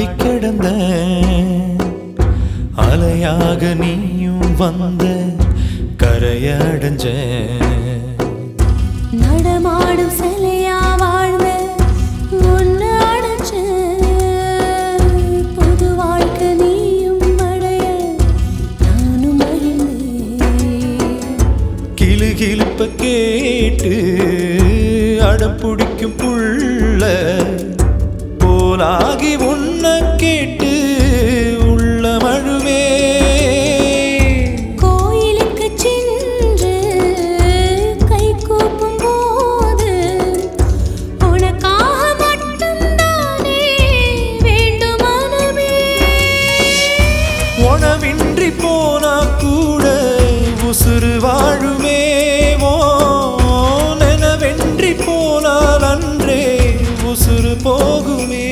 கிடந்த அலையாக நீயும் வந்த கரையடைஞ்ச நடமாடும் சிலையா வாழ்ந்த ஒன்னு அடைச்ச புது வாழ்க்கை நீயும் அடைய நானும் மகிழ்ந்தேன் கிளு கிளுப்ப கேட்டு அடம் பிடிக்கும் புள்ள போலாகி உன்ன கேட்டு உள்ள மழுவே கோயிலுக்கு சென்று கை கூப்பும் போது உனக்காக மட்டும்தானே வேண்டும் மனமே உணவின்றி போனா கூட உசுறு வாழுமே ஓ நெனவென்றி போனால் அன்றே உசுறு போகுமே